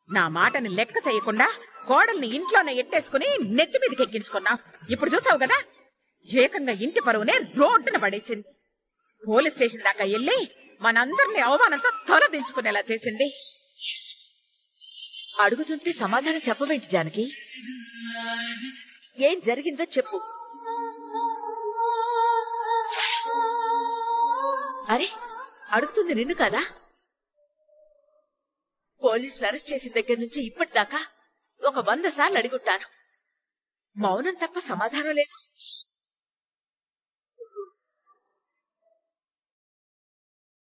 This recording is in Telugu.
నా మాటని లెక్క చేయకుండా కోడల్ని ఇంట్లోనే ఎట్టేసుకుని నెత్తి మీదకి ఎక్కించుకున్నావు ఇప్పుడు చూసావు కదా ఏకంగా ఇంటి పరువునే రోడ్డున పడేసింది పోలీస్ స్టేషన్ దాకా వెళ్ళి మనందరినీ అవమానంతో తొలదించుకునేలా చేసింది అడుగుతుంటే సమాధానం చెప్పవేంటి జానకి ఏం జరిగిందో చెప్పు అరే అడుగుతుంది నిన్ను కదా పోలీసులు అరెస్ట్ చేసిన దగ్గర నుంచి ఇప్పటిదాకా ఒక వంద సార్లు అడుగుంటాను మౌనం తప్ప సమాధానం లేదు